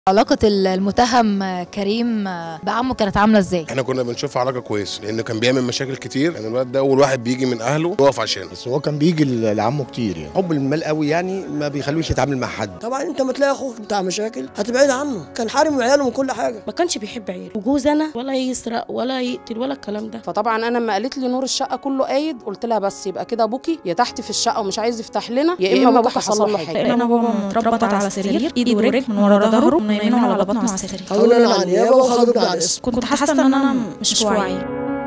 علاقة المتهم كريم بعمه كانت عاملة ازاي؟ احنا كنا بنشوفها علاقه كويسه لانه كان بيعمل مشاكل كتير يعني الواد ده اول واحد بيجي من اهله يقف عشانه بس هو كان بيجي ل- لعمه كتير يعني حب المال قوي يعني ما بيخلوش يتعامل مع حد طبعا انت ما تلاقي اخوك بتاع مشاكل هتبعد عنه كان حارم عياله من كل حاجه ما كانش بيحب عياله وجوز انا ولا يسرق ولا يقتل ولا الكلام ده فطبعا انا لما قالت لي نور الشقه كله قايد قلت لها بس يبقى كده ابوكي يا تحت في الشقه ومش عايز يفتح لنا يا اما ابوكي حصل له حاجه لقينا بابا متربط على السرير ايده ورجل من ورا ظهره ونايمينه على بطنه على السرير خدونا انا على النيابه وخدونا على الاسم كنت حاسه ان انا مش واعيه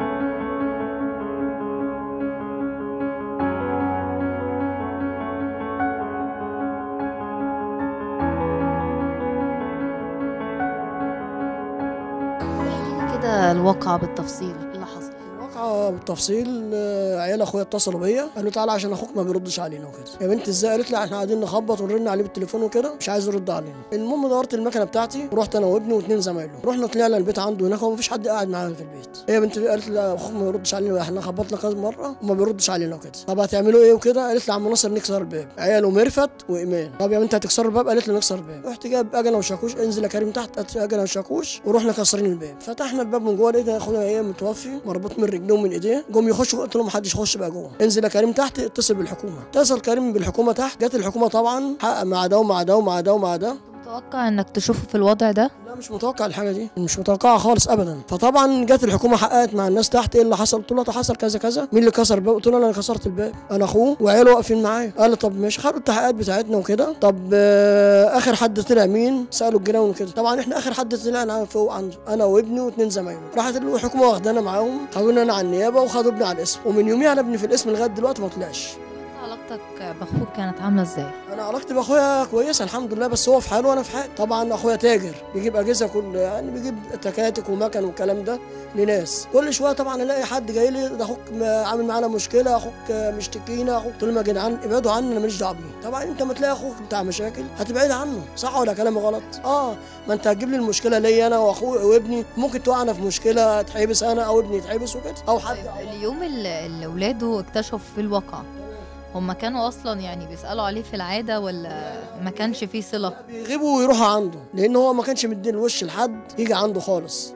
كده الواقعة بالتفصيل ايه اللي حصل؟ الواقعة بالتفصيل آه، عيال اخويا اتصلوا بيا قالوا تعالى عشان اخوك ما بيردش علينا وكده يا بنت ازاي قالت لي احنا قاعدين نخبط ونرن عليه بالتليفون وكده مش عايز يرد علينا المهم دورت المكنه بتاعتي ورحت انا وابني واثنين زمايله رحنا طلعنا البيت عنده هناك ومفيش حد قاعد معانا في البيت هي بنت قالت لي لا، اخوك ما بيردش علينا احنا خبطنا كذا مره وما بيردش علينا وكده طب هتعملوا ايه وكده قالت لي عم ناصر نكسر الباب عيال ومرفت وايمان طب يا بنت هتكسروا الباب قالت لي نكسر الباب رحت جايب اجنه وشاكوش انزل يا كريم تحت هات اجنه وشاكوش ورحنا كسرين الباب فتحنا الباب من جوه لقيت اخويا ايه متوفي مربوط من رجليه ومن ايديه جم يخشوا قلت لهم محدش يخش بقى جوه انزل يا كريم تحت اتصل بالحكومه اتصل كريم بالحكومه تحت جت الحكومه طبعا حقق مع ده ومع ده ومع ده ومع ده متوقع انك تشوفه في الوضع ده؟ لا مش متوقع الحاجه دي مش متوقعه خالص ابدا فطبعا جت الحكومه حققت مع الناس تحت ايه اللي حصل قلت له ده حصل كذا كذا مين اللي كسر الباب قلت له انا اللي كسرت الباب انا اخوه وعياله واقفين معايا قال لي طب ماشي خدوا التحقيقات بتاعتنا وكده طب آه، اخر حد طلع مين سالوا الجيران وكده طبعا احنا اخر حد طلعنا فوق عنده انا وابني واثنين زمايله راحت الحكومه واخدانا معاهم خدونا انا على النيابه وخدوا ابني على الاسم ومن يوميها انا ابني في الاسم لغايه دلوقتي ما طلعش علاقتك باخوك كانت عاملة ازاي؟ انا علاقتي باخويا كويسه الحمد لله بس هو في حاله وانا في حالي طبعا اخويا تاجر بيجيب اجهزه كل يعني بيجيب تكاتك ومكن والكلام ده لناس كل شويه طبعا الاقي حد جاي لي ده اخوك م- عامل معانا مشكله اخوك مشتكينا اخوك قلت لهم يا جدعان ابعدوا عني انا ماليش دعوه بيه طبعا انت ما تلاقي اخوك بتاع مشاكل هتبعد عنه صح ولا كلامي غلط اه ما انت هتجيب لي المشكله ليا انا واخوي وابني ممكن توقعنا في مشكله اتحبس انا او ابني يتحبس وكده او حد اليوم اللي اللي ولاده اكتشفوا فيه الواقع هما كانوا اصلا يعني بيسألوا عليه في العادة ولا ما كانش فيه صلة؟ بيغيبوا ويروحوا عنده لان هو ما كانش مدي الوش لحد يجي عنده خالص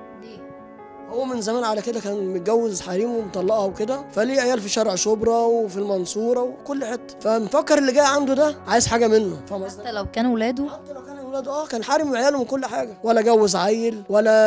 هو من زمان على كده كان متجوز حريم ومطلقها وكده فليه عيال في شارع شبرا وفي المنصوره وكل حته فمفكر اللي جاي عنده ده عايز حاجه منه فاهم قصدي؟ حتى لو كان ولاده حتى لو كان ولاده اه كان حارم عياله من كل حاجه ولا جوز عيل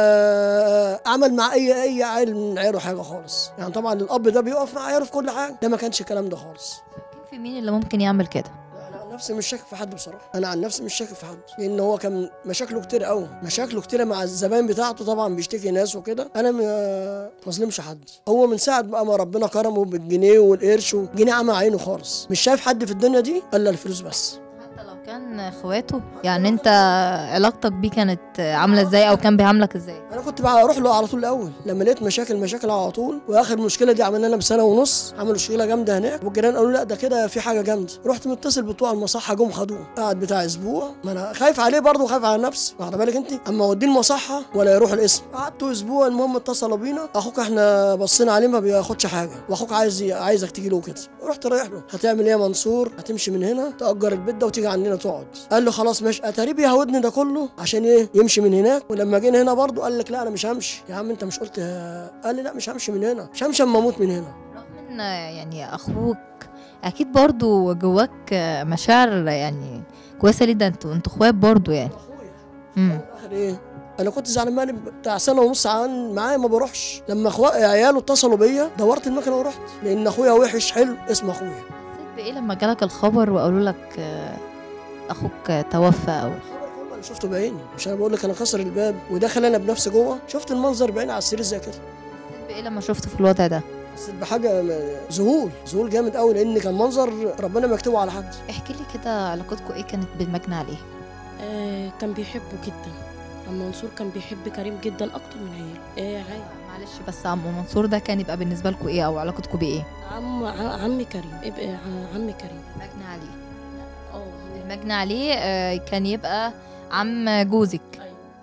ولا عمل مع اي اي عيل من عياله حاجه خالص يعني طبعا الاب ده بيقف مع عياله في كل حاجه ده ما كانش الكلام ده خالص كان في مين اللي ممكن يعمل كده؟ انا عن نفسي مش شاكك في حد بصراحه انا عن نفسي مش شاكك في حد لان هو كان مشاكله كتير قوي مشاكله كتير مع الزباين بتاعته طبعا بيشتكي ناس وكده انا ما ما اظلمش حد هو من ساعه بقى ما ربنا كرمه بالجنيه والقرش والجنيه عمى عينه خالص مش شايف حد في الدنيا دي الا الفلوس بس حتى لو كان اخواته يعني انت علاقتك بيه كانت عاملة ازاي او كان بيعاملك ازاي؟ انا كنت بقى اروح له على طول الاول لما لقيت مشاكل مشاكل على طول واخر مشكله دي عملنا لها بسنه ونص عملوا شغله جامده هناك والجيران قالوا لا ده كده في حاجه جامده رحت متصل بتوع المصحه جم خدوه قعد بتاع اسبوع ما انا خايف عليه برضه وخايف على نفسي واخد بالك انت اما اوديه المصحه ولا يروح الاسم قعدت اسبوع المهم اتصلوا بينا اخوك احنا بصينا عليه ما بياخدش حاجه واخوك عايز عايزك تيجي له كده رحت رايح له هتعمل ايه يا منصور هتمشي من هنا تاجر البيت ده وتيجي عندنا تقعد قال له خلاص ماشي اتاري بيهودني ده كله عشان ايه يمشي من هناك ولما جينا هنا برضه قال لك لا انا مش همشي يا عم انت مش قلت قال لي لا مش همشي من هنا مش همشي اما اموت من هنا رغم ان يعني اخوك اكيد برضو جواك مشاعر يعني كويسة ليه ده انتوا انتوا اخوات برضو يعني امم اخر ايه انا كنت زعلان بقالي بتاع سنه ونص عن معايا ما بروحش لما اخويا عياله اتصلوا بيا دورت المكنه ورحت لان اخويا وحش حلو اسم اخويا حسيت بايه لما جالك الخبر وقالوا لك آه، اخوك توفى او انا شفته بعيني مش انا بقول لك انا كسر الباب ودخل انا بنفسي جوه شفت المنظر بعيني على السرير زي كده حسيت بايه لما شفته في الوضع ده حسيت بحاجه م- ذهول ذهول جامد قوي لان كان منظر ربنا مكتوبه على حد احكي لي كده علاقتكم ايه كانت بالمجني عليه آه كان بيحبه جدا عم منصور كان بيحب كريم جدا اكتر من عياله آه عادي معلش بس عم منصور ده كان يبقى بالنسبه لكم ايه او علاقتكم بايه عم ع- عم كريم ابقى ع- عم كريم المجني عليه اه المجني عليه آه، كان يبقى عم جوزك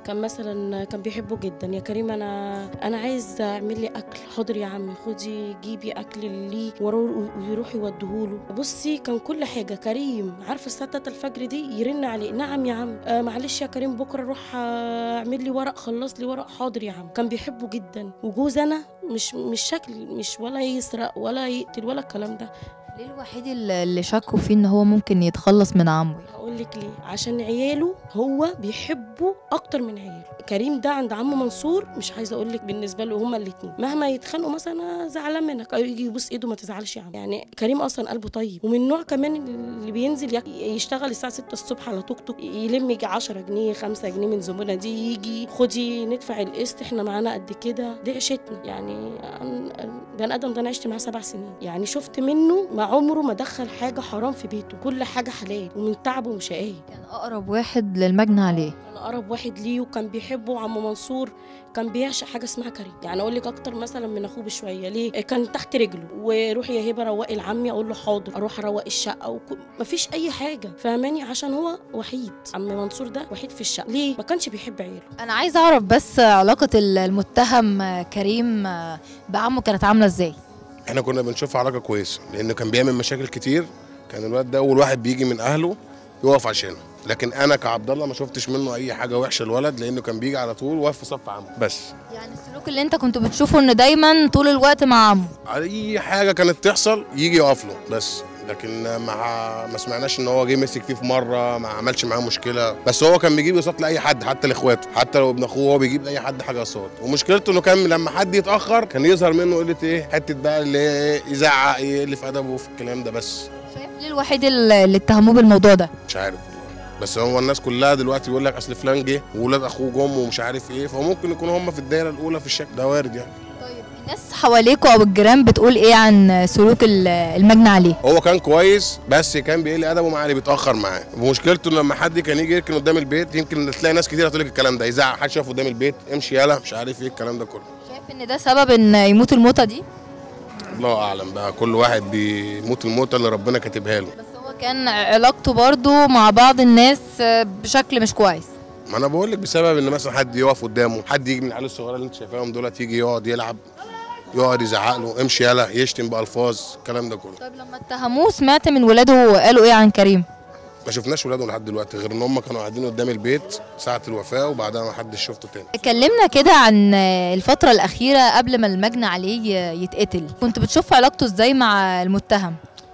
كان مثلا كان بيحبه جدا يا كريم انا انا عايز اعمل لي اكل حاضر يا عمي خدي جيبي اكل ليه ورو- ويروح يوديهوله بصي كان كل حاجه كريم عارفه الساعه 3 الفجر دي يرن عليه نعم يا عم آه معلش يا كريم بكره روح آه، اعمل لي ورق خلص لي ورق حاضر يا عم كان بيحبه جدا وجوز انا مش مش شكل مش ولا يسرق ولا يقتل ولا الكلام ده ليه الوحيد اللي اللي شكوا فيه ان هو ممكن يتخلص من عمه هقول لك ليه عشان عياله هو بيحبه اكتر من عياله كريم ده عند عمه منصور مش عايزه اقول لك بالنسبه له هما الاثنين مهما يتخانقوا مثلا أنا زعلان منك او يجي يبوس ايده ما تزعلش يا عم يعني كريم اصلا قلبه طيب ومن نوع كمان اللي بينزل يك- يشتغل الساعه 6 الصبح على توك توك يلم يجي 10 جنيه 5 جنيه من زبونه دي يجي خدي ندفع القسط احنا معانا قد كده دي عيشتنا يعني أنا- البني ادم ده انا عشت معاه سبع سنين يعني شفت منه ما عمره ما دخل حاجه حرام في بيته كل حاجه حلال ومن تعبه وشقاه كان اقرب واحد للمجني عليه كان اقرب واحد ليه وكان بيحبه عم منصور كان بيعشق حاجه اسمها كريم يعني اقول لك اكتر مثلا من اخوه بشويه ليه كان تحت رجله وروحي يا هبه روقي لعمي اقول له حاضر اروح اروق الشقه وك... مفيش اي حاجه فاهماني عشان هو وحيد عم منصور ده وحيد في الشقه ليه ما كانش بيحب عياله انا عايزه اعرف بس علاقه ال- المتهم آه، كريم آه، بعمه كانت عامله ازاي احنا كنا بنشوفها علاقه كويسه لانه كان بيعمل مشاكل كتير كان الواد ده اول واحد بيجي من اهله يقف عشانه لكن انا كعبد الله ما شفتش منه اي حاجه وحشه الولد لانه كان بيجي على طول واقف في صف عمه بس يعني السلوك اللي انت كنت بتشوفه ان دايما طول الوقت مع عمه اي حاجه كانت تحصل يجي يقف له بس لكن ما ما سمعناش ان هو جه مسك فيه في مره ما عملش معاه مشكله بس هو كان بيجيب قسط لاي حد حتى لاخواته حتى لو ابن اخوه هو بيجيب لاي حد حاجه قسط ومشكلته انه كان لما حد يتاخر كان يظهر منه قله ايه حته بقى اللي إيه يزعق يقل في ادبه في الكلام ده بس شايف ليه الوحيد اللي اللي اتهموه بالموضوع ده مش عارف والله بس هو الناس كلها دلوقتي بيقول لك اصل فلان جه وولاد اخوه جم ومش عارف ايه فممكن يكونوا هم في الدايره الاولى في الشكل ده وارد يعني طيب الناس حواليكوا او الجيران بتقول ايه عن سلوك ال- المجني عليه هو كان كويس بس كان بيقل ادبه مع اللي بيتاخر معاه ومشكلته إن لما حد كان يجي يركن قدام البيت يمكن تلاقي ناس كتير هتقول لك الكلام ده يزعق حد شاف قدام البيت امشي يلا مش عارف ايه الكلام ده كله شايف ان ده سبب ان يموت الموتة دي الله اعلم بقى كل واحد بيموت الموتة اللي ربنا كاتبها له بس هو كان علاقته برضو مع بعض الناس آه، بشكل مش كويس ما انا بقول لك بسبب ان مثلا حد يقف قدامه حد يجي من العيال الصغيره اللي انت شايفاهم دولت يجي يقعد يلعب يقعد يزعق له امشي يلا يشتم بالفاظ الكلام ده كله طيب لما اتهموه سمعت من ولاده قالوا ايه عن كريم ما شفناش ولاده لحد دلوقتي غير ان هم كانوا قاعدين قدام البيت ساعه الوفاه وبعدها ما حدش شفته تاني كلمنا كده عن آه، الفترة الأخيرة قبل ما المجني عليه ي- يتقتل كنت بتشوف علاقته ازاي مع المتهم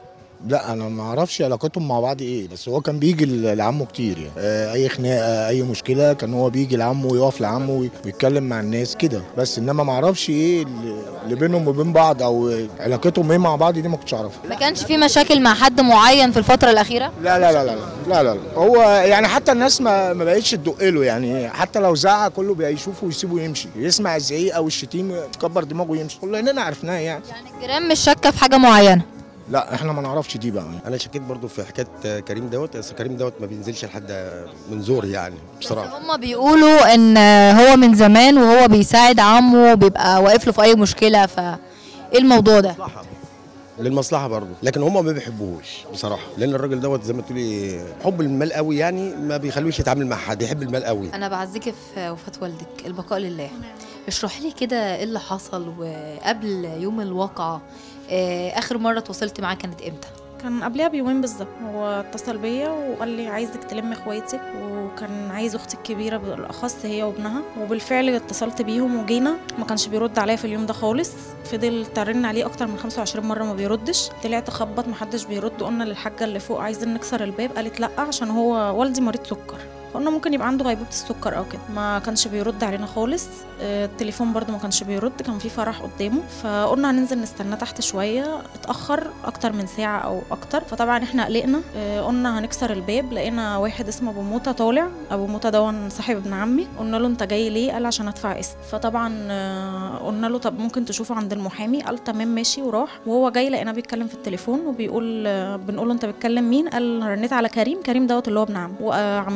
لا انا ما اعرفش علاقتهم مع بعض ايه بس هو كان بيجي ل- لعمه كتير يعني آه، اي خناقه اي مشكله كان هو بيجي لعمه ويقف لعمه وي- ويتكلم مع الناس كده بس انما ما اعرفش ايه اللي اللي بينهم وبين بعض او علاقتهم ايه مع بعض دي ما كنتش اعرفها ما كانش في مشاكل مع حد معين في الفترة الأخيرة لا لا لا لا لا لا لا هو يعني حتى الناس ما ما بقتش تدق له يعني حتى لو زعق كله بيشوفه ويسيبه يمشي يسمع الزعيق او الشتيم يكبر دماغه ويمشي كلنا عرفناه يعني يعني الجيران مش شاكة في حاجة معينة لا احنا ما نعرفش دي بقى انا شكيت برضو في حكايه كريم دوت بس كريم دوت ما بينزلش لحد من زور يعني بصراحه هما بيقولوا ان هو من زمان وهو بيساعد عمه وبيبقى واقف له في اي مشكله ف ايه الموضوع ده مصلحه للمصلحه برضو لكن هم ما بيحبوهوش بصراحه لان الراجل دوت زي ما تقولي حب المال قوي يعني ما بيخلوش يتعامل مع حد يحب المال قوي انا بعزيك في وفاه والدك البقاء لله اشرح لي كده ايه اللي حصل وقبل يوم الواقعه آه، اخر مره اتواصلت معاه كانت امتى كان قبلها بيومين بالظبط هو اتصل بيا وقال لي عايزك تلم اخواتك وكان عايز اختي الكبيره بالاخص هي وابنها وبالفعل اتصلت بيهم وجينا ما كانش بيرد عليا في اليوم ده خالص فضل ترن عليه اكتر من 25 مره ما بيردش طلعت اخبط محدش بيرد قلنا للحاجه اللي فوق عايزين نكسر الباب قالت لا عشان هو والدي مريض سكر قلنا ممكن يبقى عنده غيبوبه السكر او كده ما كانش بيرد علينا خالص آه، التليفون برضه ما كانش بيرد كان في فرح قدامه فقلنا هننزل نستناه تحت شويه اتاخر اكتر من ساعه او اكتر فطبعا احنا قلقنا آه، قلنا هنكسر الباب لقينا واحد اسمه ابو موته طالع ابو موته دون صاحب ابن عمي قلنا له انت جاي ليه قال عشان ادفع قسط فطبعا آه، قلنا له طب ممكن تشوفه عند المحامي قال تمام ماشي وراح وهو جاي لقيناه بيتكلم في التليفون وبيقول آه، بنقول له انت بتكلم مين قال رنيت على كريم كريم دوت اللي هو ابن عم وعم ناصر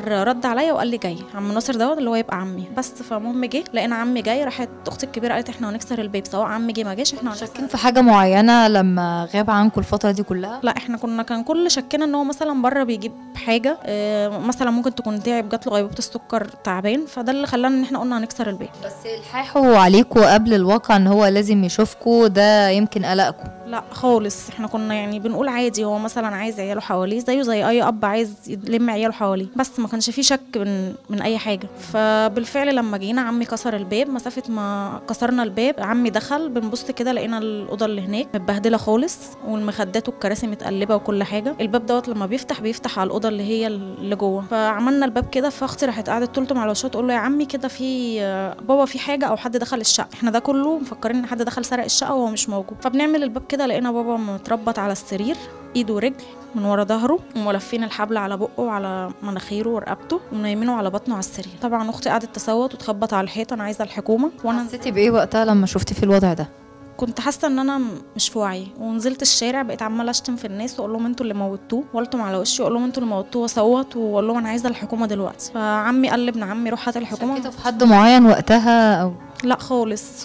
ناصر رد عليا وقال لي جاي عم ناصر دوت اللي هو يبقى عمي بس فالمهم جه لقينا عمي جاي راحت اختي الكبيره قالت احنا هنكسر البيت سواء عمي جه ما جاش احنا هنكسر شاكين في حاجه معينه لما غاب عنكم الفتره دي كلها لا احنا كنا كان كل شكنا ان هو مثلا بره بيجيب حاجه اه مثلا ممكن تكون تعب جات له غيبوبه السكر تعبان فده اللي خلانا ان احنا قلنا هنكسر البيت بس الحاحوا عليكم قبل الواقع ان هو لازم يشوفكم ده يمكن قلقكم لا خالص احنا كنا يعني بنقول عادي هو مثلا عايز عياله حواليه زيه زي اي اب عايز يلم عياله حواليه بس ما كانش فيه شك من من اي حاجه فبالفعل لما جينا عمي كسر الباب مسافه ما كسرنا الباب عمي دخل بنبص كده لقينا الاوضه اللي هناك متبهدله خالص والمخدات والكراسي متقلبه وكل حاجه الباب دوت لما بيفتح بيفتح على الاوضه اللي هي اللي جوه فعملنا الباب كده فاختي راحت قعدت تلطم على وشها تقول له يا عمي كده في بابا في حاجه او حد دخل الشقه احنا ده كله مفكرين ان حد دخل سرق الشقه وهو مش موجود فبنعمل الباب كده لقينا بابا متربط على السرير ايده ورجل من ورا ظهره وملفين الحبل على بقه وعلى مناخيره ورقبته ومنيمينه على بطنه على السرير طبعا اختي قعدت تصوت وتخبط على الحيط انا عايزه الحكومه وانا حسيتي بايه وقتها لما شفتي في الوضع ده كنت حاسه ان انا مش في وعي ونزلت الشارع بقيت عماله اشتم في الناس واقول لهم انتوا اللي موتوه والتم على وشي واقول لهم انتوا اللي موتوه واصوت واقول لهم انا عايزه الحكومه دلوقتي فعمي قال لابن عمي روح هات الحكومه شكيتوا في حد معين وقتها او لا خالص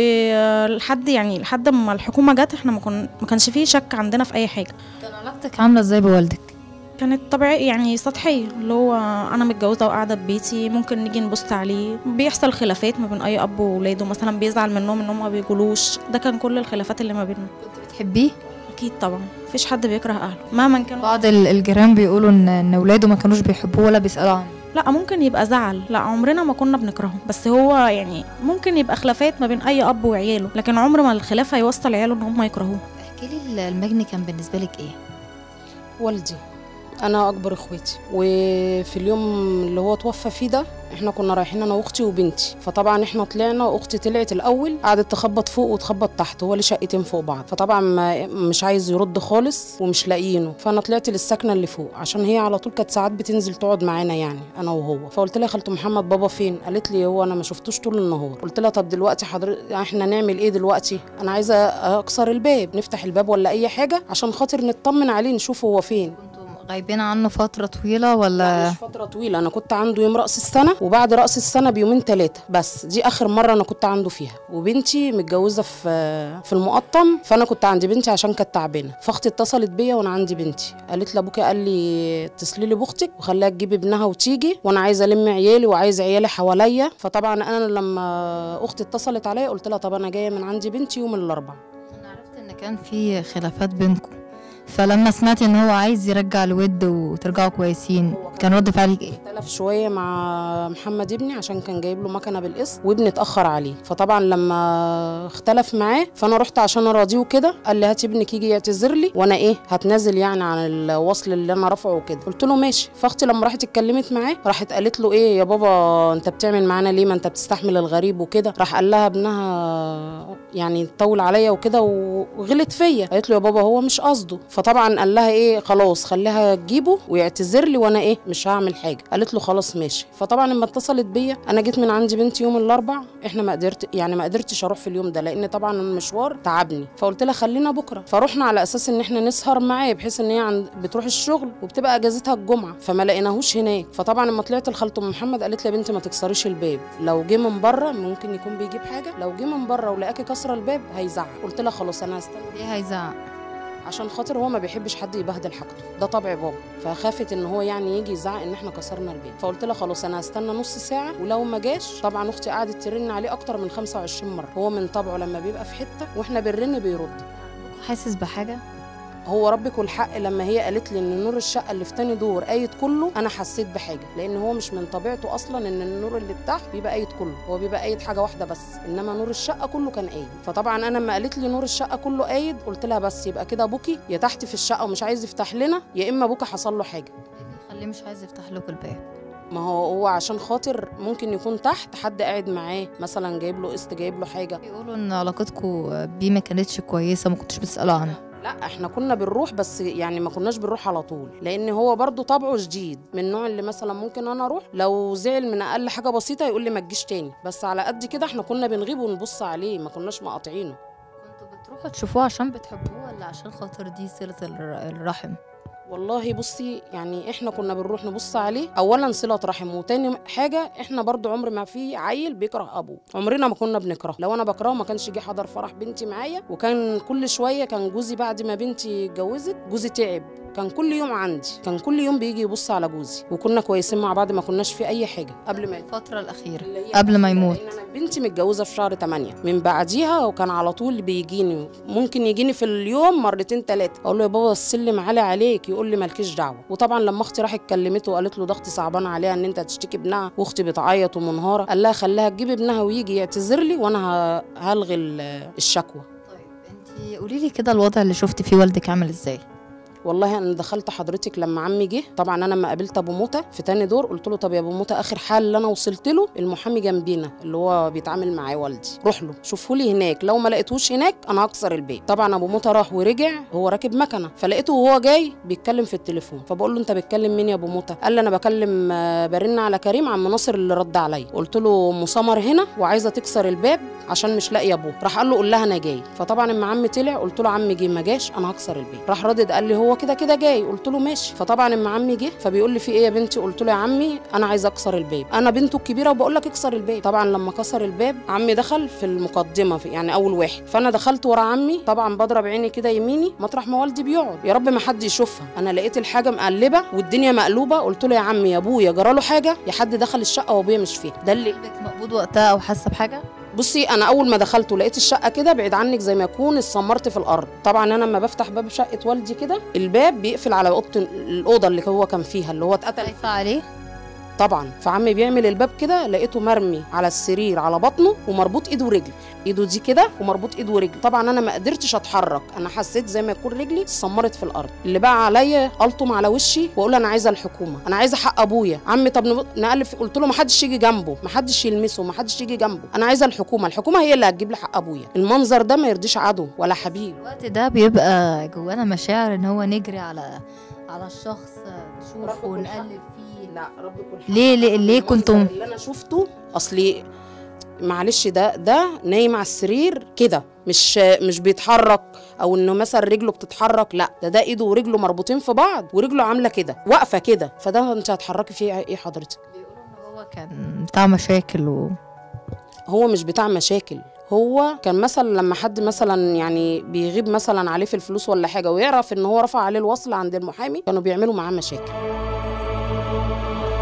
ولحد يعني لحد ما الحكومه جت احنا ما, كن... ما كانش فيه شك عندنا في اي حاجه كان علاقتك عامله ازاي بوالدك كانت طبيعي يعني سطحية اللي هو أنا متجوزة وقاعدة ببيتي ممكن نيجي نبص عليه بيحصل خلافات ما بين أي أب وولاده مثلا بيزعل منهم إنهم ما بيقولوش ده كان كل الخلافات اللي ما بيننا كنت بتحبيه أكيد طبعا مفيش حد بيكره أهله مهما كانوا بعض ال- الجيران بيقولوا ان ان ولاده ما كانوش بيحبوه ولا بيسالوا عنه لا ممكن يبقى زعل لا عمرنا ما كنا بنكرهه بس هو يعني ممكن يبقى خلافات ما بين أي أب وعياله لكن عمر ما الخلاف هيوصل عياله إن هم يكرهوه احكي لي المجني كان بالنسبه لك ايه والدي انا اكبر اخواتي وفي اليوم اللي هو توفى فيه ده احنا كنا رايحين انا واختي وبنتي فطبعا احنا طلعنا واختي طلعت الاول قعدت تخبط فوق وتخبط تحت هو ليه شقتين فوق بعض فطبعا ما مش عايز يرد خالص ومش لاقيينه فانا طلعت للسكنه اللي فوق عشان هي على طول كانت ساعات بتنزل تقعد معانا يعني انا وهو فقلت لها يا خالته محمد بابا فين قالت لي هو انا ما شفتوش طول النهار قلت لها طب دلوقتي حضرتك احنا نعمل ايه دلوقتي انا عايزه اكسر الباب نفتح الباب ولا اي حاجه عشان خاطر نطمن عليه نشوف هو فين كنتوا غايبين عنه فتره طويله لا ولا مش فترة طويلة أنا كنت عنده يوم رأس السنة وبعد رأس السنة بيومين ثلاثة بس دي آخر مرة أنا كنت عنده فيها وبنتي متجوزة في في المقطم فأنا كنت عند بنتي عشان كانت تعبانة فأختي اتصلت بيا وأنا عندي بنتي قالت لي أبوكي قال لي اتصلي لي بأختك وخليها تجيب ابنها وتيجي وأنا عايزة ألم عيالي وعايز عيالي حواليا فطبعا أنا لما أختي اتصلت عليا قلت لها طب أنا جاية من عندي بنتي يوم الأربعاء انا عرفت ان كان في خلافات بينكم فلما سمعتي ان هو عايز يرجع الود وترجعوا كويسين كان رد فعلك ايه اختلف شويه مع محمد ابني عشان كان جايب له مكنه بالقسط وابني اتاخر عليه فطبعا لما اختلف معاه فانا رحت عشان اراضيه وكده قال لي هات ابنك يجي يعتذر لي وانا ايه هتنازل يعني عن الوصل اللي انا رافعه وكده قلت له ماشي فاختي لما راحت اتكلمت معاه راحت قالت له ايه يا بابا انت بتعمل معانا ليه ما انت بتستحمل الغريب وكده راح قال لها ابنها يعني طول عليا وكده وغلط فيا قالت له يا بابا هو مش قصده فطبعا قال لها ايه خلاص خليها تجيبه ويعتذر لي وانا ايه مش هعمل حاجه قالت له خلاص ماشي فطبعا لما اتصلت بيا انا جيت من عندي بنتي يوم الاربع احنا ما قدرت يعني ما قدرتش اروح في اليوم ده لان طبعا المشوار تعبني فقلت لها خلينا بكره فروحنا على اساس ان احنا نسهر معاه بحيث ان هي عند بتروح الشغل وبتبقى اجازتها الجمعه فما لقيناهوش هناك فطبعا لما طلعت لخالته ام محمد قالت لي يا بنتي ما تكسريش الباب لو جه من بره ممكن يكون بيجيب حاجه لو جه من بره ولقاكي كسره الباب هيزعق قلت لها خلاص انا هستنى ليه هيزعق عشان خاطر هو ما بيحبش حد يبهدل حاجته ده طبع بابا فخافت ان هو يعني يجي يزعق ان احنا كسرنا البيت فقلت لها خلاص انا هستنى نص ساعه ولو ما جاش طبعا اختي قعدت ترن عليه اكتر من 25 مره هو من طبعه لما بيبقى في حته واحنا بنرن بيرد حاسس بحاجه هو ربك والحق لما هي قالت لي ان نور الشقه اللي في تاني دور قايد كله انا حسيت بحاجه لان هو مش من طبيعته اصلا ان النور اللي تحت بيبقى قايد كله هو بيبقى قايد حاجه واحده بس انما نور الشقه كله كان قايد فطبعا انا لما قالت لي نور الشقه كله قايد قلت لها بس يبقى كده ابوكي يا تحت في الشقه ومش عايز يفتح لنا يا اما ابوكي حصل له حاجه خليه مش عايز يفتح لكم الباب ما هو هو عشان خاطر ممكن يكون تحت حد قاعد معاه مثلا جايب له قسط جايب له حاجه بيقولوا ان علاقتكم بيه ما كانتش كويسه ما كنتش بتسالوا عنها لا احنا كنا بنروح بس يعني ما كناش بنروح على طول لان هو برضو طبعه شديد من النوع اللي مثلا ممكن انا اروح لو زعل من اقل حاجه بسيطه يقول لي ما تجيش تاني بس على قد كده احنا كنا بنغيب ونبص عليه ما كناش مقاطعينه كنتوا بتروحوا تشوفوه عشان بتحبوه ولا عشان خاطر دي صله الر- الرحم والله بصي يعني احنا كنا بنروح نبص عليه اولا صله رحم وتاني حاجه احنا برضو عمر ما في عيل بيكره ابوه عمرنا ما كنا بنكره لو انا بكرهه ما كانش يجي حضر فرح بنتي معايا وكان كل شويه كان جوزي بعد ما بنتي اتجوزت جوزي تعب كان كل يوم عندي كان كل يوم بيجي يبص على جوزي وكنا كويسين مع بعض ما كناش في اي حاجه قبل ما الفتره الاخيره اللي هي قبل ما يموت لان انا بنتي متجوزه في شهر 8 من بعديها وكان على طول بيجيني ممكن يجيني في اليوم مرتين ثلاثه اقول له يا بابا السلم عالي عليك يقول لي مالكيش دعوه وطبعا لما اختي راحت كلمته وقالت له ضغطي صعبان عليها ان انت تشتكي ابنها واختي بتعيط ومنهاره قال لها خليها تجيب ابنها ويجي يعتذر لي وانا ه- هلغي ال- الشكوى طيب انت قولي لي كده الوضع اللي شفتي فيه والدك عامل ازاي والله انا دخلت حضرتك لما عمي جه طبعا انا لما قابلت ابو موته في تاني دور قلت له طب يا ابو موته اخر حال اللي انا وصلت له المحامي جنبينا اللي هو بيتعامل معاه والدي روح له شوفه لي هناك لو ما لقيتهوش هناك انا هكسر البيت طبعا ابو موته راح ورجع هو راكب مكنه فلقيته وهو جاي بيتكلم في التليفون فبقول له انت بتكلم مين يا ابو موته قال لي انا بكلم آه، برن على كريم عم ناصر اللي رد عليا قلت له ام سمر هنا وعايزه تكسر الباب عشان مش لاقيه ابوه راح قال له قول لها انا جاي فطبعا اما عمي طلع قلت له عمي جه ما جاش انا هكسر البيت راح ردد قال لي هو كده كده جاي قلت له ماشي فطبعا اما عمي جه فبيقول لي في ايه يا بنتي قلت له يا عمي انا عايزه اكسر الباب انا بنته الكبيره وبقول لك اكسر الباب طبعا لما كسر الباب عمي دخل في المقدمه في يعني اول واحد فانا دخلت ورا عمي طبعا بضرب عيني كده يميني مطرح ما والدي بيقعد يا رب ما حد يشوفها انا لقيت الحاجه مقلبه والدنيا مقلوبه قلت له يا عمي يا ابويا جرى له حاجه يا حد دخل الشقه وابويا مش فيها ده اللي قلبك مقبوض وقتها او حاسه بحاجه بصي انا اول ما دخلت ولقيت الشقه كده بعيد عنك زي ما يكون اتسمرت في الارض طبعا انا لما بفتح باب شقه والدي كده الباب بيقفل على اوضه الاوضه اللي هو كان فيها اللي هو اتقتل خايفه عليه طبعا فعمي بيعمل الباب كده لقيته مرمي على السرير على بطنه ومربوط ايده ورجل ايده دي كده ومربوط ايده ورجل طبعا انا ما قدرتش اتحرك انا حسيت زي ما يكون رجلي اتسمرت في الارض اللي بقى عليا الطم على وشي واقول انا عايزه الحكومه انا عايزه حق ابويا عمي طب نب- نقلب في- قلت له ما حدش يجي جنبه ما حدش يلمسه ما حدش يجي جنبه انا عايزه الحكومه الحكومه هي اللي هتجيب لي حق ابويا المنظر ده ما يرضيش عدو ولا حبيب الوقت ده بيبقى جوانا مشاعر ان هو نجري على على الشخص نشوفه رب الحق. ونقلب فيه لا رب كل حق. ليه ليه ليه المنظر كنتم اللي انا شفته اصلي معلش ده ده نايم على السرير كده مش مش بيتحرك او انه مثلا رجله بتتحرك لا ده ده ايده ورجله مربوطين في بعض ورجله عامله كده واقفه كده فده انت هتحركي فيه ايه حضرتك بيقولوا ان هو كان بتاع مشاكل و هو مش بتاع مشاكل هو كان مثلا لما حد مثلا يعني بيغيب مثلا عليه في الفلوس ولا حاجه ويعرف ان هو رفع عليه الوصل عند المحامي كانوا بيعملوا معاه مشاكل